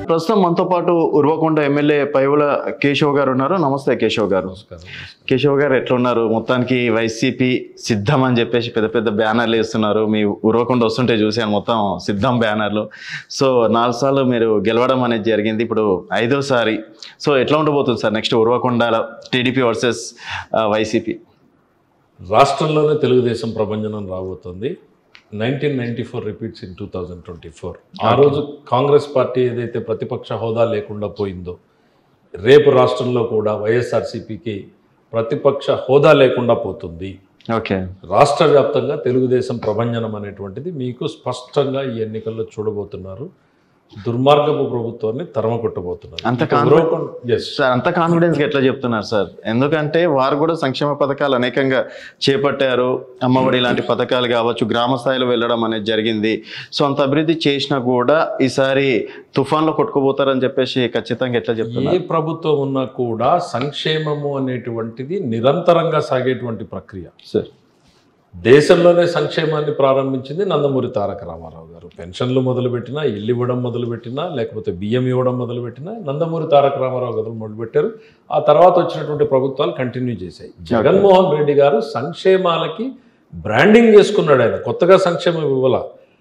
ప్రస్తుతం మనతో పాటు ఉర్వకొండ ఎమ్మెల్యే పైవుల కేశవ్ గారు ఉన్నారు నమస్తే కేశవ్ గారు కేశవ్ గారు ఎట్లున్నారు మొత్తానికి వైసీపీ సిద్ధం అని చెప్పేసి పెద్ద పెద్ద బ్యానర్లు వేస్తున్నారు మీ ఉర్వకొండ వస్తుంటే చూశాను మొత్తం సిద్ధం బ్యానర్లు సో నాలుగు సార్లు మీరు గెలవడం అనేది జరిగింది ఇప్పుడు ఐదోసారి సో ఎట్లా ఉండబోతుంది sir next Uravakonda TDP versus YCP రాష్ట్రంలోనే తెలుగుదేశం ప్రభంజనం రాబోతుంది nineteen ninety four repeats in two thousand twenty four ఆ రోజు కాంగ్రెస్ పార్టీ ఏదైతే ప్రతిపక్ష హోదా లేకుండా పోయిందో రేపు రాష్ట్రంలో కూడా వైఎస్ఆర్సీపీకి ప్రతిపక్ష హోదా లేకుండా పోతుంది ఓకే రాష్ట్ర వ్యాప్తంగా తెలుగుదేశం ప్రభంజనం అనేటువంటిది మీకు స్పష్టంగా ఈ ఎన్నికల్లో చూడబోతున్నారు దుర్మార్గపు ప్రభుత్వాన్ని తరమకొట్టబోతున్నారు అంత ఎస్ సార్ అంత కాన్ఫిడెన్స్ ఎట్లా చెప్తున్నారు సార్ ఎందుకంటే వారు కూడా సంక్షేమ పథకాలు అనేకంగా చేపట్టారు అమ్మఒడి లాంటి పథకాలు కావచ్చు గ్రామ స్థాయిలో వెళ్ళడం అనేది జరిగింది సో అంత అభివృద్ధి చేసినా కూడా ఈసారి తుఫాన్లో కొట్టుకుపోతారని చెప్పేసి ఖచ్చితంగా ఎట్లా ఏ చెప్తున్నారు ప్రభుత్వం ఉన్నా కూడా సంక్షేమము అనేటువంటిది నిరంతరంగా సాగేటువంటి ప్రక్రియ సార్ దేశంలోనే సంక్షేమాన్ని ప్రారంభించింది నందమూరి తారక రామారావు గారు పెన్షన్లు మొదలుపెట్టినా ఇల్లు ఇవ్వడం మొదలుపెట్టినా లేకపోతే బియ్యం ఇవ్వడం మొదలుపెట్టినా నందమూరి తారక రామారావు గారు మొదలుపెట్టారు ఆ తర్వాత వచ్చినటువంటి ప్రభుత్వాలు కంటిన్యూ చేశాయి జగన్మోహన్ రెడ్డి గారు సంక్షేమాలకి బ్రాండింగ్ చేసుకున్నాడు ఆయన కొత్తగా సంక్షేమం ఇవ్వాల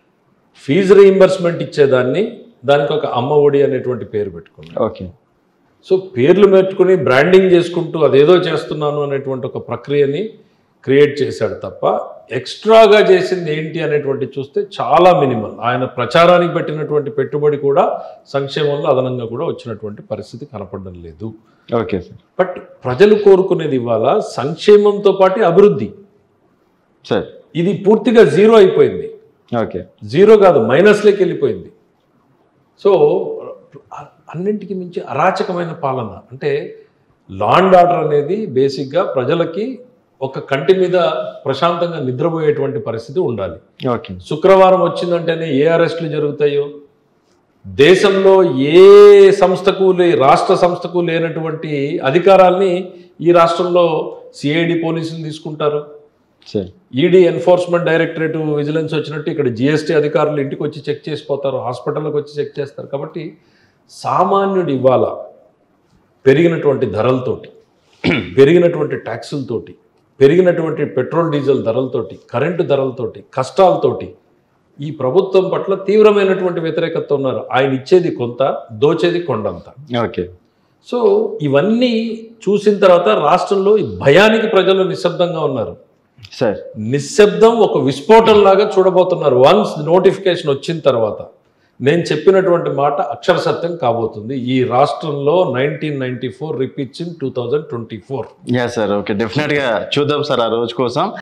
ఫీజు రీయింబర్స్మెంట్ ఇచ్చేదాన్ని దానికి ఒక అమ్మ ఒడి అనేటువంటి పేరు పెట్టుకున్నాడు ఓకే సో పేర్లు పెట్టుకుని బ్రాండింగ్ చేసుకుంటూ అదేదో చేస్తున్నాను అనేటువంటి ఒక ప్రక్రియని క్రియేట్ చేశాడు తప్ప ఎక్స్ట్రాగా చేసింది ఏంటి అనేటువంటి చూస్తే చాలా మినిమల్ ఆయన ప్రచారానికి పెట్టినటువంటి పెట్టుబడి కూడా సంక్షేమంలో అదనంగా కూడా వచ్చినటువంటి పరిస్థితి కనపడడం లేదు ఓకే సార్ బట్ ప్రజలు కోరుకునేది ఇవాళ సంక్షేమంతో పాటు అభివృద్ధి సార్ ఇది పూర్తిగా జీరో అయిపోయింది ఓకే జీరో కాదు మైనస్లోకి వెళ్ళిపోయింది సో అ- అన్నింటికి మించి అరాచకమైన పాలన అంటే లా అండ్ ఆర్డర్ అనేది బేసిక్గా ప్రజలకి ఒక కంటి మీద ప్రశాంతంగా నిద్రపోయేటువంటి పరిస్థితి ఉండాలి ఓకే శుక్రవారం వచ్చిందంటేనే ఏ అరెస్టులు జరుగుతాయో దేశంలో ఏ సంస్థకు లే రాష్ట్ర సంస్థకు లేనటువంటి అధికారాల్ని ఈ రాష్ట్రంలో సిఐడి పోలీసులు తీసుకుంటారు sir ED enforcement directorate vigilance వచ్చినట్టు ఇక్కడ జిఎస్టీ అధికారులు ఇంటికి వచ్చి చెక్ చేసిపోతారు హాస్పిటల్కి వచ్చి చెక్ చేస్తారు కాబట్టి సామాన్యుడు ఇవాళ పెరిగినటువంటి ధరలతోటి పెరిగినటువంటి ట్యాక్సులతోటి పెరిగినటువంటి పెట్రోల్ డీజిల్ ధరలతోటి కరెంటు ధరలతోటి కష్టాలతోటి ఈ ప్రభుత్వం పట్ల తీవ్రమైనటువంటి వ్యతిరేకత ఉన్నారు ఆయన ఇచ్చేది కొంత దోచేది కొండంత ఓకే సో ఇవన్నీ చూసిన తర్వాత రాష్ట్రంలో ఈ భయానికి ప్రజలు నిశ్శబ్దంగా ఉన్నారు సార్ నిశ్శబ్దం ఒక విస్ఫోటం లాగా చూడబోతున్నారు వన్స్ నోటిఫికేషన్ వచ్చిన తర్వాత నేను చెప్పినటువంటి మాట అక్షర సత్యం కాబోతుంది ఈ రాష్ట్రంలో nineteen ninety four repeats in two thousand twenty four yeah sir okay డెఫినెట్గా చూద్దాం సార్ ఆ రోజు కోసం